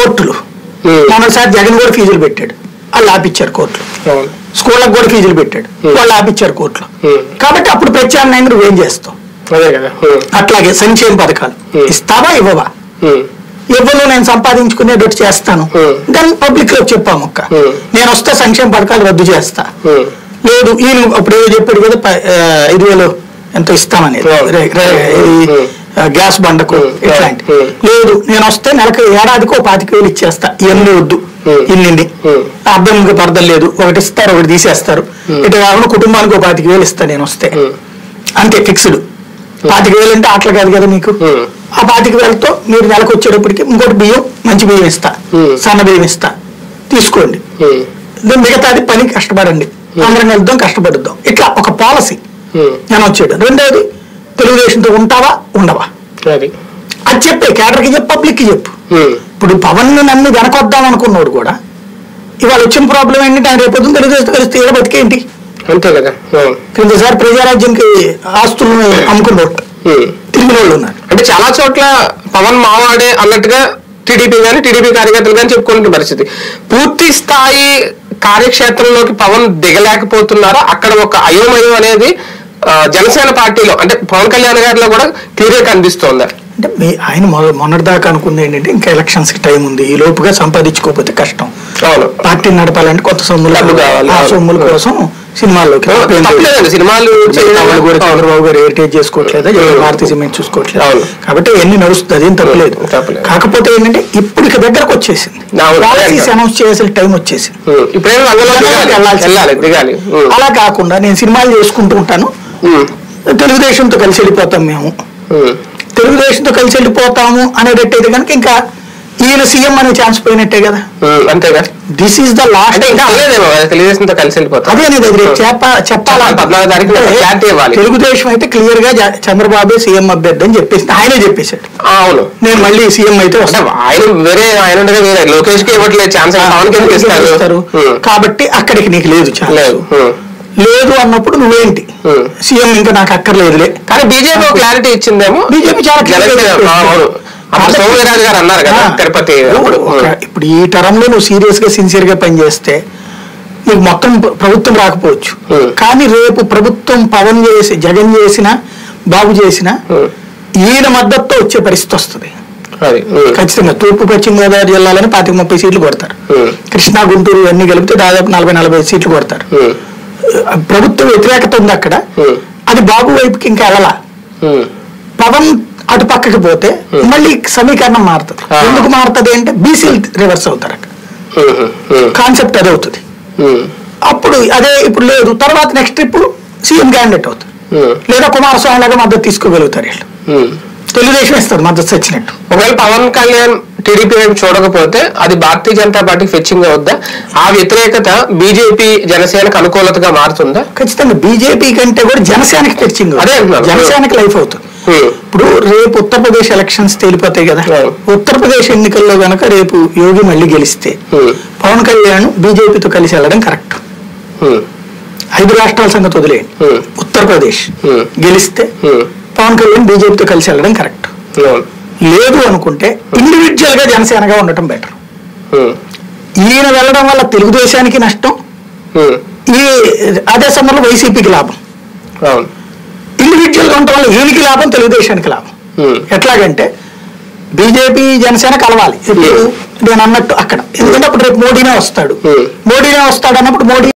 కోర్టులు Hmm. మొన్నసారి జగన్ కూడా ఫీజులు పెట్టాడు వాళ్ళు ఆపిచ్చారు కోర్టులు అవును స్కూళ్ళకు కూడా ఫీజులు పెట్టాడు వాళ్ళు ఆపిచ్చారు కోర్టులు Hmm. కాబట్టి అప్పుడు ప్రత్యామ్నాయంగా నువ్వేం చేస్తావు అదే కదా ఉమ్, అట్లాగే సంక్షేమ పథకాలు Hmm. ఇస్తావా ఇవ్వవా ఉమ్, ఇవ్వను నేను సంపాదించుకునేటట్టు చేస్తాను Hmm. దాన్ని పబ్లిక్ లో చెప్పాము ఒక్క Hmm. నేను వస్తే సంక్షేమ పథకాలు రద్దు చేస్తా ఉమ్, లేదు ఈయన అప్పుడు ఏదో చెప్పాడు కదా ప- ఆ, ఐదు వేలు ఎంతో ఇస్తామని Hmm. రే- రే- ఈ, Hmm. ఆ, గ్యాస్ బండకు Hmm. ఇట్లాంటి Hmm. లేదు నేను వస్తే నెలకు ఏడాదికి ఓ పాతిక వేలు ఇచ్చేస్తా ఇవన్నీ వద్దు Hmm. ఇన్ని Hmm. అర్థంకి పర్థం లేదు ఒకటి ఇస్తారు ఒకటి తీసేస్తారు ఇటు కాకుండా కుటుంబానికి ఒక పాతిక వేలు ఇస్తా నేను వస్తే ఉమ్, అంతే ఫిక్స్డ్ పాతిక వేలు అంటే అట్లా కాదు కదా మీకు Hmm. ఆ పాతిక వేలతో మీరు నెలకు వచ్చేటప్పటికి ఇంకోటి బియ్యం మంచి బియ్యం ఇస్తా Hmm. సన్న బియ్యం ఇస్తా తీసుకోండి ఉమ్, ఇది మిగతాది పని కష్టపడండి అందరం కలుద్దాం కష్టపడుద్దాం ఇట్లా ఒక పాలసీ ఉమ్, నేను వచ్చాడు రెండోది తెలుగుదేశంతో ఉంటావా ఉండవా అది అది చెప్పే కేడర్కి చెప్పు పబ్లిక్కి చెప్పు ఉమ్, ఇప్పుడు పవన్ నన్ను వెనకొద్దాం అనుకున్నాడు కూడా ఇవాళ వచ్చిన ప్రాబ్లం ఏంటంటే ఆయన రేపొద్దున తెలుగుదేశం కలిస్తే ఏడ బతికేంటి అంతే కదా అవును క్రిందసారి ప్రజారాజ్యంకి ఆస్తులను అమ్ముకున్నారు ఉమ్. తిరిగిన వాళ్ళు ఉన్నారు అంటే చాలా చోట్ల పవన్ మావాడే అన్నట్టుగా టీడీపీ కానీ టీడీపీ కార్యకర్తలు కానీ చెప్పుకుంటున్న పరిస్థితి పూర్తి స్థాయి కార్యక్షేత్రంలోకి పవన్ దిగలేకపోతున్నారా అక్కడ ఒక అయోమయం అనేది ఆ, జనసేన పార్టీలో అంటే పవన్ కళ్యాణ్ గారిలో కూడా క్లియర్ కనిపిస్తోందా అంటే మీ ఆయన మొ- మొన్నటిదాకా అనుకుంది ఏంటంటే ఇంకా ఎలక్షన్స్ కి టైం ఉంది ఈ లోపుగా సంపాదించుకోకపోతే కష్టం అవును పార్టీని నడపాలంటే కొత్త సొమ్ములు డబ్బు కావాలి. ఆ సొమ్ముల కోసం సినిమాల్లోకి తప్పలేదండి సినిమాలు చేయడం వాళ్ళు కూడా అవును. చంద్రబాబు గారు హెరిటేజ్ చేసుకోవట్లేదు అవును. భారతీయ సిమెంట్ చూసుకోవట్లేదు అవును. కాబట్టి ఎన్ని నడుస్తుంది అదేం తప్పలేదు తప్పలేదు. కాకపోతే ఏంటంటే ఇప్పుడు ఇక దగ్గరకు వచ్చేసింది అవును. పాలసీస్ అనౌన్స్ చేయాల్సిన టైం వచ్చేసింది ఉమ్, ఇప్పుడేమో రంగంలో దిగాలి వెళ్ళాల్సింది. వెళ్ళాలి దిగాలి ఉమ్, అలా కాకుండా నేను సినిమాలు చేసుకుంటూ ఉంటాను ఉమ్, తెలుగుదేశంతో కలిసి వెళ్ళిపోతాం మేము ఉమ్, తెలుగుదేశంతో కలిసి వెళ్ళిపోతాము అనేటట్టయితే కనుక ఇంకా ఈయన సీఎం అనే ఛాన్స్ పోయినట్టే కదా ఉమ్, అంతేగా దిస్ ఈస్ ద లాస్ట్ అంటే ఇంకా అవ్వలేదేమో కదా, తెలుగుదేశంతో కలిసి వెళ్ళిపోతాం అదే అనేది అది రేపు చెప్ప చెప్పాలా పద్నాలుగు తారీఖు అంటే clarity ఇవ్వాలి. తెలుగుదేశం అయితే క్లియర్ గా జ- చంద్రబాబు సీఎం అభ్యర్థి అని చెప్పేసి ఆయనే చెప్పేశాడు ఆ, అవును నేను మళ్ళీ సీఎం అయితే అంటే వస్తాను ఆయన వేరే ఆయన ఉండగా వేరే లోకేష్ కి ఇవ్వట్లేదు ఛాన్స్ పవన్ కి ఎందుకు ఇస్తారు ఇస్తారు. ఉమ్, కాబట్టి అక్కడికి నీకు లేదు ఛాన్స్. లేదు ఉమ్, లేదు అన్నప్పుడు నువ్వేంటి ఉమ్. సీఎం ఇంకా నాకు అక్కర్లేదులే కానీ బీజేపీ ఒక క్లారిటీ ఇచ్చిందేమో బీజేపీ చాలా clear గా జనసేన చెప్పేసింది. ఆ, అవును అప్పుడు కాబట్టి- సోమవీరాజు గారు అన్నారు కదా ఆ, తిరుపతి ఇప్పుడు అప్పుడు ఒక- ఇప్పుడు ఈ టర్మ్ లో నువ్వు సీరియస్ గా సిన్సియర్ గా పనిచేస్తే నీకు మొత్తం ప్ర- ప్రభుత్వం రాకపోవచ్చు Hmm. కానీ రేపు ప్రభుత్వం పవన్ చేసి జగన్ చేసిన బాబు చేసిన ఉమ్, ఈయన మద్దతుతో వచ్చే పరిస్థితి వస్తుంది అది ఉమ్, ఖచ్చితంగా తూర్పు పశ్చిమ గోదావరి జిల్లాలని పాతిక ముప్పై సీట్లు కొడతారు ఉమ్, కృష్ణా గుంటూరు అన్ని కలిపితే దాదాపు నలభై నలభై సీట్లు కొడతారు ఉమ్, ప్రభుత్వ వ్యతిరేకత ఉంది అక్కడ Hmm. అది బాబు వైపుకి ఇంకా వెళ్ళాల ఉమ్, పవన్ అటు పక్కకి పోతే మళ్ళీ సమీకరణం మారుతుంది Ah. ఎందుకు మారుతుంది అంటే బీసీలు రివర్స్ అవుతారు అక్కడ ఉమ్, ఉమ్, కాన్సెప్ట్ అదే అవుతుంది ఉమ్, అప్పుడు అదే ఇప్పుడు లేదు తర్వాత నెక్స్ట్ ఇప్పుడు సీఎం క్యాండిడేట్ అవుతుంది ఉమ్, లేదా కుమారస్వామి లాగా మద్దతు తీసుకోగలుగుతారు వీళ్ళు ఉమ్. తెలుగుదేశం ఇస్తుంది మద్దతు వచ్చినట్టు ఒకవేళ పవన్ కళ్యాణ్ టీడీపీ వైపు చూడకపోతే అది భారతీయ జనతా పార్టీకి ఫెచ్చింగ్ అవుద్దా ఆ వ్యతిరేకత బీజేపీ జనసేనకు అనుకూలతగా మారుతుందా ఖచ్చితంగా బీజేపీ కంటే కూడా జనసేనకి తెచ్చింగ్ అదే అంటున్నాను. జనసేనకి లైఫ్ అవుతుంది ఉమ్, ఇప్పుడు రేపు ఉత్తరప్రదేశ్ ఎలక్షన్స్ తేలిపోతాయి కదా అవును. ఉత్తరప్రదేశ్ ఎన్నికల్లో గనక రేపు యోగి మళ్ళీ గెలిస్తే ఉమ్, పవన్ కళ్యాణ్ బీజేపీతో కలిసి వెళ్ళడం కరెక్ట్ ఉమ్, ఐదు రాష్ట్రాల సంగతి వదిలేయండి ఉమ్, ఉత్తరప్రదేశ్ ఉమ్, గెలిస్తే ఉమ్, పవన్ కళ్యాణ్ బీజేపీతో కలిసి వెళ్ళడం కరెక్ట్ అవును, లేదు అనుకుంటే ఇండివిజువల్ గా జనసేనగా ఉండటం బెటర్ ఉమ్, ఈయన వెళ్ళడం వల్ల తెలుగుదేశానికి నష్టం ఉమ్, ఈ అదే సమయంలో వైసీపీకి లాభం అవును ఇండివిజువల్ గా ఉండటం వల్ల ఈయనకి లాభం తెలుగుదేశానికి లాభం ఉమ్, ఎట్లాగంటే బీజేపీ జనసేన కలవాలి ఇప్పుడు నేను అన్నట్టు అక్కడ ఎందుకంటే అప్పుడు రేపు మోడీనే వస్తాడు Hmm. మోడీనే వస్తాడు అన్నప్పుడు మోడీ